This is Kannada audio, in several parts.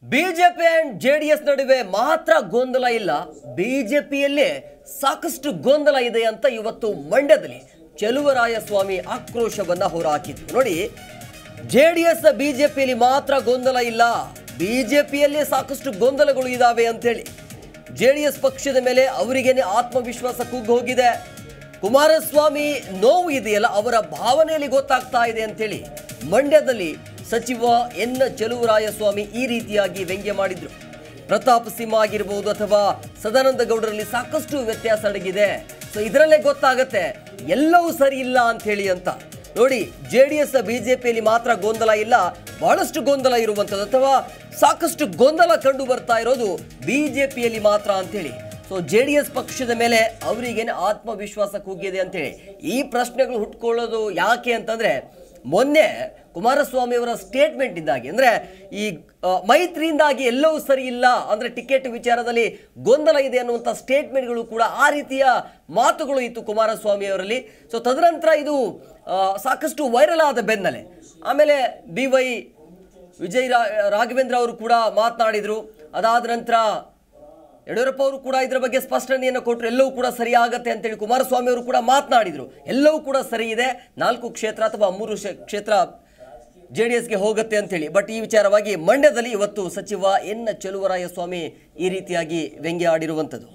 ಬಿಜೆಪಿ ಅಂಡ್ ಜೆಡಿಎಸ್ ನಡುವೆ ಮಾತ್ರ ಗೊಂದಲ ಇಲ್ಲ ಬಿಜೆಪಿಯಲ್ಲೇ ಸಾಕಷ್ಟು ಗೊಂದಲ ಇದೆ ಅಂತ ಇವತ್ತು ಮಂಡ್ಯದಲ್ಲಿ ಚೆಲುವರಾಯ ಸ್ವಾಮಿ ಆಕ್ರೋಶವನ್ನ ಹೊರಹಾಕಿದ್ರು ನೋಡಿ ಜೆಡಿಎಸ್ ಬಿಜೆಪಿಯಲ್ಲಿ ಮಾತ್ರ ಗೊಂದಲ ಇಲ್ಲ ಬಿಜೆಪಿಯಲ್ಲೇ ಸಾಕಷ್ಟು ಗೊಂದಲಗಳು ಇದಾವೆ ಅಂತೇಳಿ ಜೆಡಿಎಸ್ ಪಕ್ಷದ ಮೇಲೆ ಅವರಿಗೇನೆ ಆತ್ಮವಿಶ್ವಾಸ ಕುಗ್ಗಿ ಹೋಗಿದೆ ಕುಮಾರಸ್ವಾಮಿ ನೋವು ಇದೆಯಲ್ಲ ಅವರ ಭಾವನೆಯಲ್ಲಿ ಗೊತ್ತಾಗ್ತಾ ಇದೆ ಅಂತೇಳಿ ಮಂಡ್ಯದಲ್ಲಿ ಸಚಿವ ಎನ್ ಚೆಲುವರಾಯಸ್ವಾಮಿ ಈ ರೀತಿಯಾಗಿ ವ್ಯಂಗ್ಯ ಮಾಡಿದ್ರು ಪ್ರತಾಪ್ ಸಿಂಹ ಆಗಿರ್ಬೋದು ಅಥವಾ ಸದಾನಂದ ಗೌಡರಲ್ಲಿ ಸಾಕಷ್ಟು ವ್ಯತ್ಯಾಸ ಅಡಗಿದೆ ಸೊ ಇದರಲ್ಲೇ ಗೊತ್ತಾಗತ್ತೆ ಎಲ್ಲವೂ ಸರಿ ಇಲ್ಲ ಅಂತ ಹೇಳಿ ಅಂತ ನೋಡಿ ಜೆ ಡಿ ಎಸ್ ಬಿಜೆಪಿಯಲ್ಲಿ ಮಾತ್ರ ಗೊಂದಲ ಇಲ್ಲ ಬಹಳಷ್ಟು ಗೊಂದಲ ಇರುವಂಥದ್ದು ಅಥವಾ ಸಾಕಷ್ಟು ಗೊಂದಲ ಕಂಡು ಬರ್ತಾ ಇರೋದು ಬಿಜೆಪಿಯಲ್ಲಿ ಮಾತ್ರ ಅಂತೇಳಿ ಸೊ ಜೆ ಡಿ ಎಸ್ ಪಕ್ಷದ ಮೇಲೆ ಅವರಿಗೇನೆ ಆತ್ಮವಿಶ್ವಾಸ ಕುಗ್ಗಿದೆ ಅಂತೇಳಿ ಈ ಪ್ರಶ್ನೆಗಳು ಹುಟ್ಕೊಳ್ಳೋದು ಯಾಕೆ ಅಂತಂದ್ರೆ ಮೊನ್ನೆ ಕುಮಾರಸ್ವಾಮಿ ಅವರ ಸ್ಟೇಟ್ಮೆಂಟ್ ಇಂದಾಗಿ ಅಂದ್ರೆ ಈ ಆ, ಮೈತ್ರಿಯಿಂದಾಗಿ ಎಲ್ಲವೂ ಸರಿ ಇಲ್ಲ ಅಂದ್ರೆ ಟಿಕೆಟ್ ವಿಚಾರದಲ್ಲಿ ಗೊಂದಲ ಇದೆ ಅನ್ನುವಂಥ ಸ್ಟೇಟ್ಮೆಂಟ್ಗಳು ಕೂಡ ಆ ರೀತಿಯ ಮಾತುಗಳು ಇತ್ತು ಕುಮಾರಸ್ವಾಮಿ ಅವರಲ್ಲಿ ಸೊ ತದನಂತರ ಇದು ಆ, ಸಾಕಷ್ಟು ವೈರಲ್ ಆದ ಬೆನ್ನಲ್ಲೇ ಆಮೇಲೆ ಬಿ ವೈ ವಿಜಯ್ ರಾ ರಾಘವೇಂದ್ರ ಅವರು ಕೂಡ ಮಾತನಾಡಿದರು ಅದಾದ ನಂತರ ಯಡಿಯೂರಪ್ಪ ಅವರು ಕೂಡ ಇದರ ಬಗ್ಗೆ ಸ್ಪಷ್ಟನೆಯನ್ನು ಕೊಟ್ಟರು ಎಲ್ಲವೂ ಕೂಡ ಸರಿ ಆಗತ್ತೆ ಅಂತೇಳಿ ಕುಮಾರಸ್ವಾಮಿ ಅವರು ಕೂಡ ಮಾತನಾಡಿದರು ಎಲ್ಲವೂ ಕೂಡ ಸರಿ ಇದೆ ನಾಲ್ಕು ಕ್ಷೇತ್ರ ಅಥವಾ ಮೂರು ಕ್ಷೇ- ಕ್ಷೇತ್ರ ಜೆ ಡಿ ಎಸ್ಗೆ ಹೋಗುತ್ತೆ ಅಂತೇಳಿ ಬಟ್ ಈ ವಿಚಾರವಾಗಿ ಮಂಡ್ಯದಲ್ಲಿ ಇವತ್ತು ಸಚಿವ ಎನ್ ಚೆಲುವರಾಯಸ್ವಾಮಿ ಈ ರೀತಿಯಾಗಿ ವ್ಯಂಗ್ಯ ಆಡಿರುವಂಥದ್ದು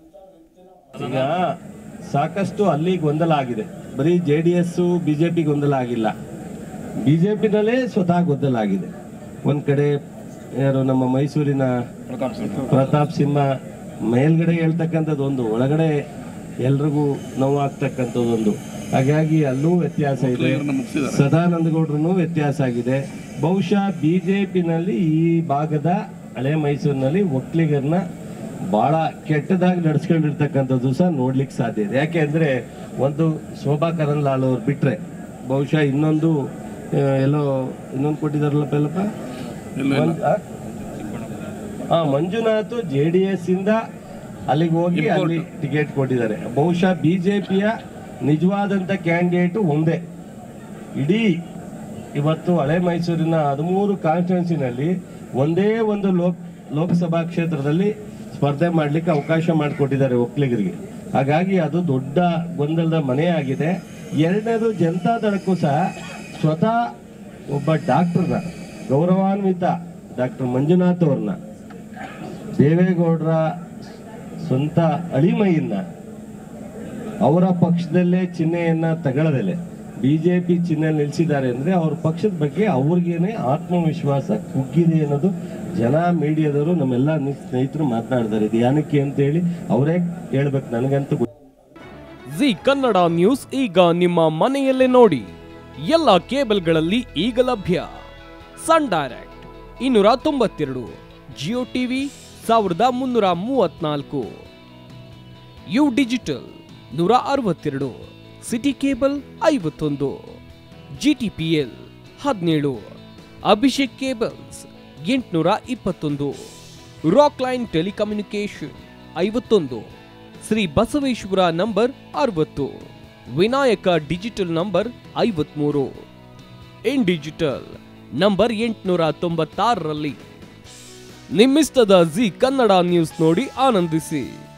ಈಗ ಸಾಕಷ್ಟು ಅಲ್ಲಿ ಗೊಂದಲ ಆಗಿದೆ ಬರೀ ಜೆ ಡಿ ಎಸ್ ಬಿಜೆಪಿ ಗೊಂದಲ ಆಗಿಲ್ಲ ಬಿಜೆಪಿನಲ್ಲೇ ಸ್ವತಃ ಗೊಂದಲ ಆಗಿದೆ ಒಂದ್ ಕಡೆ ಯಾರು ನಮ್ಮ ಮೈಸೂರಿನ ಪ್ರತಾಪ್ ಸಿಂಹ ಮೇಲ್ಗಡೆ ಹೇಳ್ತಕ್ಕಂಥದ್ದು ಒಂದು ಒಳಗಡೆ ಎಲ್ರಿಗೂ ನೋವಾಗ್ತಕ್ಕಂಥದ್ದೊಂದು ಹಾಗಾಗಿ ಅಲ್ಲೂ ವ್ಯತ್ಯಾಸ ಇದೆ ಸದಾನಂದ ಗೌಡ್ರು ವ್ಯತ್ಯಾಸ ಆಗಿದೆ ಬಹುಶಃ ಬಿಜೆಪಿನಲ್ಲಿ ಈ ಭಾಗದ ಹಳೆ ಮೈಸೂರಿನಲ್ಲಿ ಒಕ್ಕಲಿಗರನ್ನ ಬಹಳ ಕೆಟ್ಟದಾಗಿ ನಡ್ಸ್ಕೊಂಡಿರ್ತಕ್ಕಂಥದ್ದು ಸಹ ನೋಡ್ಲಿಕ್ಕೆ ಸಾಧ್ಯ ಇದೆ ಯಾಕೆಂದ್ರೆ ಒಂದು ಶೋಭಾ ಕರಂದ್ಲಾಲ್ ಅವ್ರು ಬಿಟ್ರೆ ಬಹುಶಃ ಇನ್ನೊಂದು ಆ, ಎಲ್ಲೋ ಇನ್ನೊಂದು ಕೊಟ್ಟಿದಾರಲ್ಲ ಪೆಲ್ಲಪ್ಪ ಒಂದ್- ಆ? ಹಾ ಮಂಜುನಾಥ್ ಜೆ ಡಿ ಎಸ್ ಇಂದ ಅಲ್ಲಿಗೆ ಹೋಗಿ ಅಲ್ಲಿ ಟಿಕೆಟ್ ಕೊಟ್ಟಿದ್ದಾರೆ ಬಹುಶಃ ಬಿಜೆಪಿಯ ನಿಜವಾದಂತ ಕ್ಯಾಂಡಿಡೇಟ್ ಒಂದೇ ಇಡೀ ಇವತ್ತು ಹಳೆ ಮೈಸೂರಿನ ಹದಿಮೂರು ಕಾನ್ಸ್ಟಿಟ್ಯೂನ್ಸಿನಲ್ಲಿ ಒಂದೇ ಒಂದು ಲೋಕ್ ಲೋಕಸಭಾ ಕ್ಷೇತ್ರದಲ್ಲಿ ಸ್ಪರ್ಧೆ ಮಾಡಲಿಕ್ಕೆ ಅವಕಾಶ ಮಾಡಿಕೊಟ್ಟಿದ್ದಾರೆ ಒಕ್ಕಲಿಗರಿಗೆ ಹಾಗಾಗಿ ಅದು ದೊಡ್ಡ ಗೊಂದಲದ ಮನೆ ಆಗಿದೆ ಎರಡನೇದು ಜನತಾ ದಳಕ್ಕೂ ಸಹ ಸ್ವತಃ ಒಬ್ಬ ಡಾಕ್ಟರ್ನ ಗೌರವಾನ್ವಿತ ಡಾಕ್ಟರ್ ಮಂಜುನಾಥ್ ಅವ್ರನ್ನ ದೇವೇಗೌಡರ ಸ್ವಂತ ಅಳಿಮೈಯನ್ನ ಅವರ ಪಕ್ಷದಲ್ಲೇ ಚಿಹ್ನೆಯನ್ನ ತಗೊಳ್ಳದಲೆ ಬಿಜೆಪಿ ಚಿಹ್ನೆ ನಿಲ್ಲಿಸಿದ್ದಾರೆ ಅಂದ್ರೆ ಅವ್ರ ಪಕ್ಷದ ಬಗ್ಗೆ ಅವ್ರಿಗೇನೆ ಆತ್ಮವಿಶ್ವಾಸ ಕುಗ್ಗಿದೆ ಅನ್ನೋದು ಜನ ಮೀಡಿಯಾದವರು ನಮ್ಮೆಲ್ಲ ನಿ- ಸ್ನೇಹಿತರು ಮಾತನಾಡಿದ್ದಾರೆ ಇದು ಏನಕ್ಕೆ ಅಂತ ಹೇಳಿ ಅವರೇ ಹೇಳ್ಬೇಕು ನನಗಂತೂ ಗೊತ್ತಿಲ್ಲ. ಜಿ ಕನ್ನಡ ನ್ಯೂಸ್ ಈಗ ನಿಮ್ಮ ಮನೆಯಲ್ಲೇ ನೋಡಿ ಎಲ್ಲ ಕೇಬಲ್ಗಳಲ್ಲಿ ಈಗ ಲಭ್ಯ ಸನ್ ಡೈರೆಕ್ಟ್ ಇನ್ನೂರ ತೊಂಬತ್ತೆರಡು ಜಿಯೋ ಟಿವಿ ಸಾವಿರದ ಮುನ್ನೂರ ಮೂವತ್ನಾಲ್ಕು ಯು ಡಿಜಿಟಲ್ ನೂರ ಅರವತ್ತೆರಡು ಸಿಟಿ ಕೇಬಲ್ ಐವತ್ತೊಂದು ಜಿಟಿಪಿಎಲ್ ಹದಿನೇಳು ಅಭಿಷೇಕ್ ಕೇಬಲ್ಸ್ ಎಂಟುನೂರ ಇಪ್ಪತ್ತೊಂದು ರಾಕ್ ಲೈನ್ ಟೆಲಿಕಮ್ಯುನಿಕೇಶನ್ ಐವತ್ತೊಂದು ಶ್ರೀ ಬಸವೇಶ್ವರ ನಂಬರ್ ಅರವತ್ತು ವಿನಾಯಕ ಡಿಜಿಟಲ್ ನಂಬರ್ ಐವತ್ಮೂರು ಇನ್ ಡಿಜಿಟಲ್ ನಂಬರ್ ಎಂಟುನೂರ ತೊಂಬತ್ತಾರರಲ್ಲಿ ನಿಮ್ಮಿಸ್ತದ ಜಿ ಕನ್ನಡ ನ್ಯೂಸ್ ನೋಡಿ ಆನಂದಿಸಿ